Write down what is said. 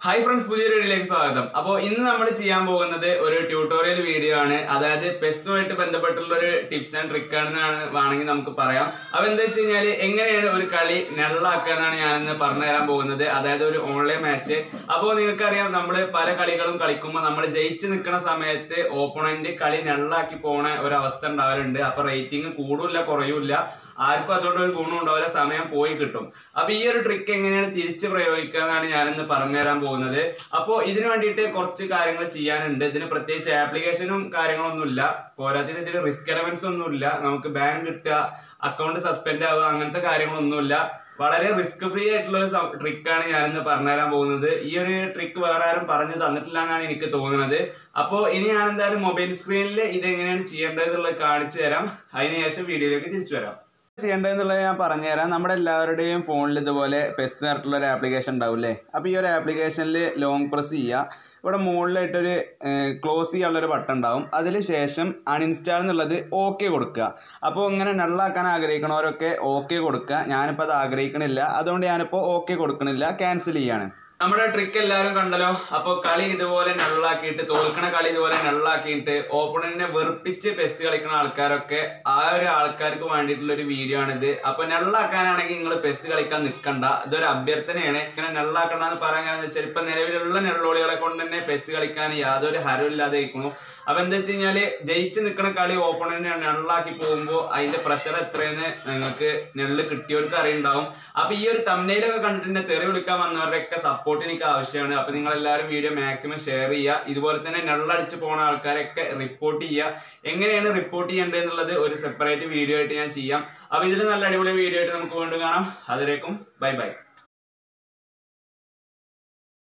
hi friends പുതിയൊരു വീഡിയോയിലേക്ക് സ്വാഗതം അപ്പോൾ ഇന്ന് നമ്മൾ ചെയ്യാൻ പോകുന്നത് ഒരു ട്യൂട്ടോറിയൽ വീഡിയോ ആണ് അതായത് പെസ്സുമായിട്ട് ബന്ധപ്പെട്ടുള്ള ഒരു ടിപ്സ് ആൻഡ് ട്രിക്ക് ആണെന്നാണ് വേണമെങ്കിൽ നമുക്ക് പറയാം അപ്പോൾ എന്താ വെച്ച് കഴിഞ്ഞാൽ എങ്ങനെയാണ് ഒരു കളി നെള്ളാക്കാനാണ് ഞാനിന്ന് പറഞ്ഞു തരാൻ പോകുന്നത് അതായത് ഒരു ഓൺലൈൻ മാച്ച് അപ്പോൾ നിങ്ങൾക്കറിയാം നമ്മൾ പല കളികളും കളിക്കുമ്പോൾ നമ്മൾ ജയിച്ച് നിൽക്കുന്ന സമയത്ത് ഓപ്പോണന്റ് കളി നെള്ളാക്കി പോണ ഒരു അവസ്ഥ ഉണ്ടാവലുണ്ട് അപ്പോൾ റേറ്റിംഗ് കൂടില്ല കുറയൂല ആർക്കും അതുകൊണ്ട് ഒരു ഗുണം ഉണ്ടാവില്ല സമയം പോയി കിട്ടും അപ്പൊ ഈ ഒരു ട്രിക്ക് എങ്ങനെയാണ് തിരിച്ച് പ്രയോഗിക്കുക എന്നാണ് ഞാനിന്ന് പറഞ്ഞുതരാൻ പോകുന്നത് അപ്പോൾ ഇതിനു വേണ്ടിയിട്ട് കുറച്ച് കാര്യങ്ങൾ ചെയ്യാനുണ്ട് ഇതിന് പ്രത്യേകിച്ച് ആപ്ലിക്കേഷനും കാര്യങ്ങളൊന്നുമില്ല പോരാത്തിന് ഇതിന് റിസ്ക് എലമെന്റ്സ് ഒന്നുമില്ല നമുക്ക് ബാങ്ക് കിട്ടുക അക്കൗണ്ട് സസ്പെൻഡ് ആവുക അങ്ങനത്തെ കാര്യങ്ങളൊന്നുമില്ല വളരെ റിസ്ക് ഫ്രീ ആയിട്ടുള്ള ഒരു ട്രിക്കാണ് ഞാനിന്ന് പറഞ്ഞുതരാൻ പോകുന്നത് ഈ ഒരു ട്രിക്ക് വേറെ ആരും പറഞ്ഞു തന്നിട്ടില്ല എന്നാണ് എനിക്ക് തോന്നുന്നത് അപ്പോൾ ഇനി ഞാൻ എന്തായാലും മൊബൈൽ സ്ക്രീനിൽ ഇത് എങ്ങനെയാണ് ചെയ്യേണ്ടത് എന്നുള്ളത് കാണിച്ചു തരാം അതിനുശേഷം വീഡിയോയിലേക്ക് തിരിച്ചു വരാം ചെയ്യേണ്ടതെന്നുള്ളത് ഞാൻ പറഞ്ഞുതരാം നമ്മുടെ എല്ലാവരുടെയും ഫോണിൽ ഇതുപോലെ പെസ് ആയിട്ടുള്ള ഒരു ആപ്ലിക്കേഷൻ ഉണ്ടാവില്ലേ അപ്പോൾ ഈ ഒരു ആപ്ലിക്കേഷനിൽ ലോങ് പ്രസ് ചെയ്യുക ഇവിടെ മുകളിലായിട്ടൊരു ക്ലോസ് ചെയ്യാനുള്ളൊരു ബട്ടൺ ഉണ്ടാവും അതിന് ശേഷം അൺഇൻസ്റ്റാൾ എന്നുള്ളത് ഓക്കെ കൊടുക്കുക അപ്പോൾ ഇങ്ങനെ നള്ളാക്കാൻ ആഗ്രഹിക്കണവരൊക്കെ ഓക്കെ കൊടുക്കുക ഞാനിപ്പോൾ അത് ആഗ്രഹിക്കണില്ല അതുകൊണ്ട് ഞാനിപ്പോൾ ഓക്കെ കൊടുക്കണില്ല ക്യാൻസൽ ചെയ്യാണ് നമ്മുടെ ട്രിക്ക് എല്ലാവരും കണ്ടല്ലോ അപ്പോൾ കളി ഇതുപോലെ നള്ളാക്കിയിട്ട് തോൽക്കണ കളി ഇതുപോലെ നള്ളാക്കിയിട്ട് ഓപ്പണന്റിനെ വെറുപ്പിച്ച് പെസ് കളിക്കുന്ന ആൾക്കാരൊക്കെ ആ ഒരു ആൾക്കാർക്ക് വേണ്ടിയിട്ടുള്ള ഒരു വീഡിയോ ആണിത് അപ്പൊ നള്ളാക്കാനാണെങ്കിൽ നിങ്ങൾ പെസ് കളിക്കാൻ നിൽക്കണ്ട ഇതൊരു അഭ്യർത്ഥനയാണ് ഇങ്ങനെ നള്ളാക്കണ്ട എന്ന് പറയാൻ കാരണം വെച്ചാൽ ഇപ്പൊ നിലവിലുള്ള നെള്ളോളികളെ കൊണ്ട് തന്നെ പെസ് കളിക്കാൻ യാതൊരു ഹരമില്ലാതെ ഇരിക്കുന്നു അപ്പൊ എന്താ വെച്ച് കഴിഞ്ഞാല് ജയിച്ച് നിൽക്കുന്ന കളി ഓപ്പണന്റിനെ നെള്ളാക്കി പോകുമ്പോൾ അതിന്റെ പ്രഷർ എത്രയെന്ന് നിങ്ങൾക്ക് നെള്ള് കിട്ടിയവർക്ക് അറിയുണ്ടാവും അപ്പൊ ഈ ഒരു തമ്മനയിലൊക്കെ കണ്ടിട്ട് എന്നെ തെറി വിളിക്കാൻ വന്നവരുടെയൊക്കെ സപ്പോർട്ട് എനിക്ക് ആവശ്യമാണ് അപ്പൊ നിങ്ങൾ എല്ലാവരും വീഡിയോ മാക്സിമം ഷെയർ ചെയ്യുക ഇതുപോലെ തന്നെ നെള്ളടിച്ച് പോണ ആൾക്കാരൊക്കെ റിപ്പോർട്ട് ചെയ്യുക എങ്ങനെയാണ് റിപ്പോർട്ട് ചെയ്യേണ്ടത് എന്നുള്ളത് ഒരു സെപ്പറേറ്റ് വീഡിയോ ആയിട്ട് ഞാൻ ചെയ്യാം അപ്പൊ ഇതിൽ നല്ല അടിപൊളി വീഡിയോ ആയിട്ട് നമുക്ക് വീണ്ടും കാണാം അതിലേക്കും ബൈ ബൈ